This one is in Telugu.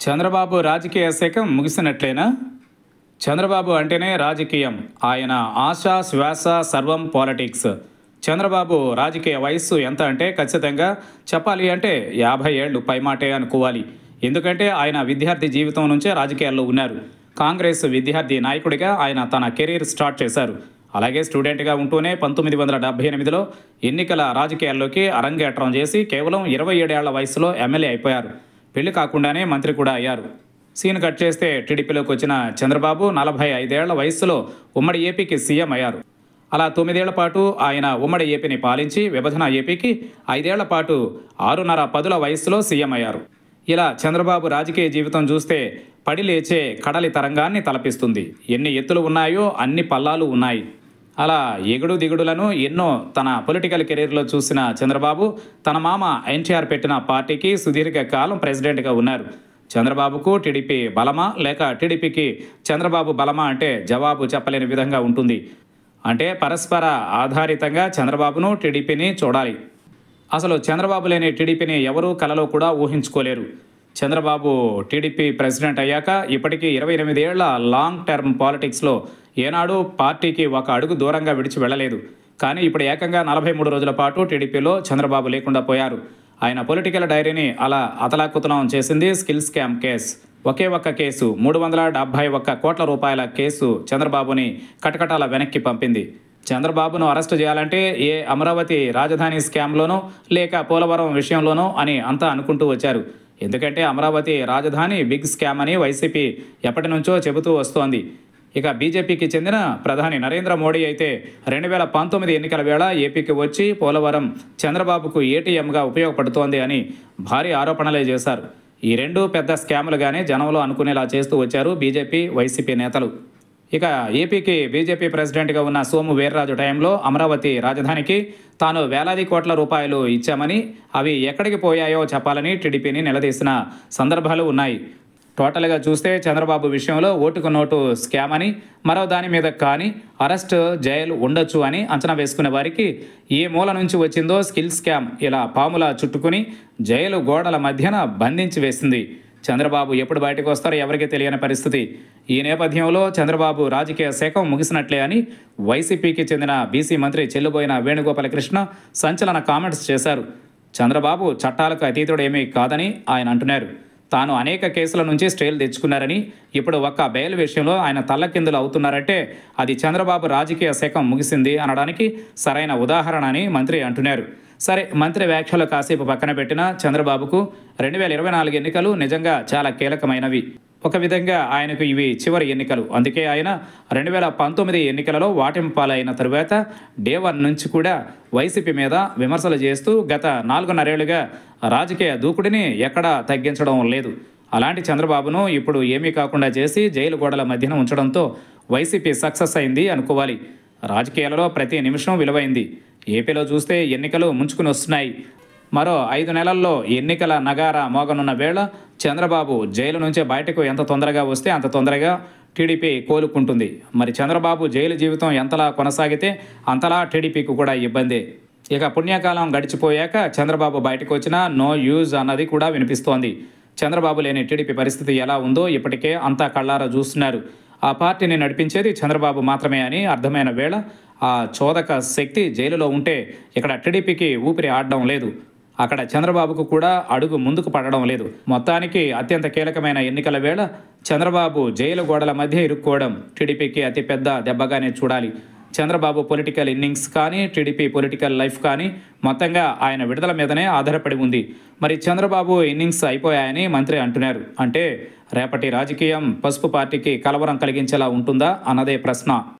చంద్రబాబు రాజకీయ శకం ముగిసినట్లేనా చంద్రబాబు అంటేనే రాజకీయం ఆయన ఆశ శ్వాస సర్వం పాలిటిక్స్ చంద్రబాబు రాజకీయ వయస్సు ఎంత అంటే ఖచ్చితంగా చెప్పాలి అంటే యాభై ఏళ్ళు పైమాటే అనుకోవాలి ఎందుకంటే ఆయన విద్యార్థి జీవితం నుంచే రాజకీయాల్లో ఉన్నారు కాంగ్రెస్ విద్యార్థి నాయకుడిగా ఆయన తన కెరీర్ స్టార్ట్ చేశారు అలాగే స్టూడెంట్గా ఉంటూనే పంతొమ్మిది వందల డెబ్బై ఎనిమిదిలో ఎన్నికల రాజకీయాల్లోకి అరంగేట్రం చేసి కేవలం ఇరవై ఏడేళ్ల వయసులో ఎమ్మెల్యే అయిపోయారు పెళ్లి కాకుండానే మంత్రి కూడా అయ్యారు సీన్ కట్ చేస్తే టీడీపీలోకి వచ్చిన చంద్రబాబు నలభై ఐదేళ్ల వయస్సులో ఉమ్మడి ఏపీకి సీఎం అయ్యారు అలా తొమ్మిదేళ్ల పాటు ఆయన ఉమ్మడి ఏపీని పాలించి విభజన ఏపీకి ఐదేళ్ల పాటు ఆరున్నర పదుల వయస్సులో సీఎం అయ్యారు ఇలా చంద్రబాబు రాజకీయ జీవితం చూస్తే పడి లేచే కడలి తరంగాన్ని తలపిస్తుంది ఎన్ని ఎత్తులు ఉన్నాయో అన్ని పల్లాలు ఉన్నాయి అలా ఎగుడు దిగుడులను ఎన్నో తన పొలిటికల్ కెరీర్లో చూసిన చంద్రబాబు తన మామ ఎన్టీఆర్ పెట్టిన పార్టీకి సుదీర్ఘ కాలం ప్రెసిడెంట్గా ఉన్నారు చంద్రబాబుకు టీడీపీ బలమా లేక టీడీపీకి చంద్రబాబు బలమా అంటే జవాబు చెప్పలేని విధంగా ఉంటుంది అంటే పరస్పర ఆధారితంగా చంద్రబాబును టీడీపీని చూడాలి అసలు చంద్రబాబు లేని టీడీపీని ఎవరూ కలలో కూడా ఊహించుకోలేరు చంద్రబాబు టీడీపీ ప్రెసిడెంట్ అయ్యాక ఇప్పటికీ ఇరవై ఎనిమిది ఏళ్ల లాంగ్ టర్మ్ పాలిటిక్స్లో ఏనాడు పార్టీకి ఒక అడుగు దూరంగా విడిచి వెళ్ళలేదు కానీ ఇప్పుడు ఏకంగా నలభై మూడు రోజుల పాటు టీడీపీలో చంద్రబాబు లేకుండా పోయారు ఆయన పొలిటికల్ డైరీని అలా అతలాకుతలం చేసింది స్కిల్ స్కామ్ కేస్ ఒకే ఒక్క కేసు మూడు వందల డెబ్బై ఒక్క కోట్ల రూపాయల కేసు చంద్రబాబుని కటకటాల వెనక్కి పంపింది చంద్రబాబును అరెస్టు చేయాలంటే ఏ అమరావతి రాజధాని స్కామ్లోనో లేక పోలవరం విషయంలోనో అని అంతా అనుకుంటూ వచ్చారు ఎందుకంటే అమరావతి రాజధాని బిగ్ స్కామ్ అని వైసీపీ ఎప్పటి నుంచో చెబుతూ వస్తోంది ఇక బీజేపీకి చెందిన ప్రధాని నరేంద్ర మోడీ అయితే రెండు వేల పంతొమ్మిది ఎన్నికల వేళ ఏపీకి వచ్చి పోలవరం చంద్రబాబుకు ఏటీఎంగా ఉపయోగపడుతోంది అని భారీ ఆరోపణలే చేశారు ఈ రెండు పెద్ద స్కాములుగానే జనంలో అనుకునేలా చేస్తూ వచ్చారు బీజేపీ వైసీపీ నేతలు ఇక ఏపీకి బీజేపీ ప్రెసిడెంట్గా ఉన్న సోము వీర్రాజు టైంలో అమరావతి రాజధానికి తాను వేలాది కోట్ల రూపాయలు ఇచ్చామని అవి ఎక్కడికి పోయాయో చెప్పాలని టీడీపీని నిలదీసిన సందర్భాలు ఉన్నాయి టోటల్గా చూస్తే చంద్రబాబు విషయంలో ఓటుకు నోటు స్కామ్ అని మరో దాని మీద కానీ అరెస్ట్ జైలు ఉండొచ్చు అని అంచనా వేసుకునే వారికి ఏ మూల నుంచి వచ్చిందో స్కిల్ స్కామ్ ఇలా పాములా చుట్టుకుని జైలు గోడల మధ్యన బంధించి వేసింది చంద్రబాబు ఎప్పుడు బయటకు వస్తారో ఎవరికీ తెలియని పరిస్థితి ఈ నేపథ్యంలో చంద్రబాబు రాజకీయ శకం ముగిసినట్లే అని వైసీపీకి చెందిన బీసీ మంత్రి చెల్లుబోయిన వేణుగోపాలకృష్ణ సంచలన కామెంట్స్ చేశారు చంద్రబాబు చట్టాలకు అతీతుడు ఏమీ కాదని ఆయన అంటున్నారు తాను అనేక కేసుల నుంచి స్టేలు తెచ్చుకున్నారని ఇప్పుడు ఒక్క బెయిల్ విషయంలో ఆయన తల్లకిందులు అవుతున్నారంటే అది చంద్రబాబు రాజకీయ శకం ముగిసింది అనడానికి సరైన ఉదాహరణ అని మంత్రి అంటున్నారు సరే మంత్రి వ్యాఖ్యలు కాసేపు పక్కన పెట్టిన చంద్రబాబుకు రెండు వేల ఇరవై నాలుగు ఎన్నికలు నిజంగా చాలా కీలకమైనవి ఒక విధంగా ఆయనకు ఇవి చివరి ఎన్నికలు అందుకే ఆయన రెండు వేల పంతొమ్మిది ఎన్నికలలో వాటింపాలైన తరువాత డే వన్ నుంచి కూడా వైసీపీ మీద విమర్శలు చేస్తూ గత నాలుగున్నరేళ్లుగా రాజకీయ దూకుడిని ఎక్కడా తగ్గించడం లేదు అలాంటి చంద్రబాబును ఇప్పుడు ఏమీ కాకుండా చేసి జైలు గోడల మధ్యన ఉంచడంతో వైసీపీ సక్సెస్ అయింది అనుకోవాలి రాజకీయాలలో ప్రతి నిమిషం విలువైంది ఏపీలో చూస్తే ఎన్నికలు ముంచుకుని వస్తున్నాయి మరో ఐదు నెలల్లో ఎన్నికల నగార మోగనున్న వేళ చంద్రబాబు జైలు నుంచి బయటకు ఎంత తొందరగా వస్తే అంత తొందరగా టీడీపీ కోలుకుంటుంది మరి చంద్రబాబు జైలు జీవితం ఎంతలా కొనసాగితే అంతలా టీడీపీకి కూడా ఇబ్బందే ఇక పుణ్యకాలం గడిచిపోయాక చంద్రబాబు బయటకు వచ్చినా నో యూజ్ అన్నది కూడా వినిపిస్తోంది చంద్రబాబు లేని టీడీపీ పరిస్థితి ఎలా ఉందో ఇప్పటికే అంతా కళ్ళారా చూస్తున్నారు ఆ పార్టీని నడిపించేది చంద్రబాబు మాత్రమే అని అర్థమైన వేళ ఆ చోదక శక్తి జైలులో ఉంటే ఇక్కడ టీడీపీకి ఊపిరి ఆడడం లేదు అక్కడ చంద్రబాబుకు కూడా అడుగు ముందుకు పడడం లేదు మొత్తానికి అత్యంత కీలకమైన ఎన్నికల వేళ చంద్రబాబు జైలు గోడల మధ్య ఇరుక్కోవడం టీడీపీకి అతిపెద్ద దెబ్బగానే చూడాలి చంద్రబాబు పొలిటికల్ ఇన్నింగ్స్ కానీ టీడీపీ పొలిటికల్ లైఫ్ కానీ మొత్తంగా ఆయన విడుదల మీదనే ఆధారపడి ఉంది మరి చంద్రబాబు ఇన్నింగ్స్ అయిపోయాయని మంత్రి అంటున్నారు అంటే రేపటి రాజకీయం పసుపు పార్టీకి కలవరం కలిగించేలా ఉంటుందా అన్నదే ప్రశ్న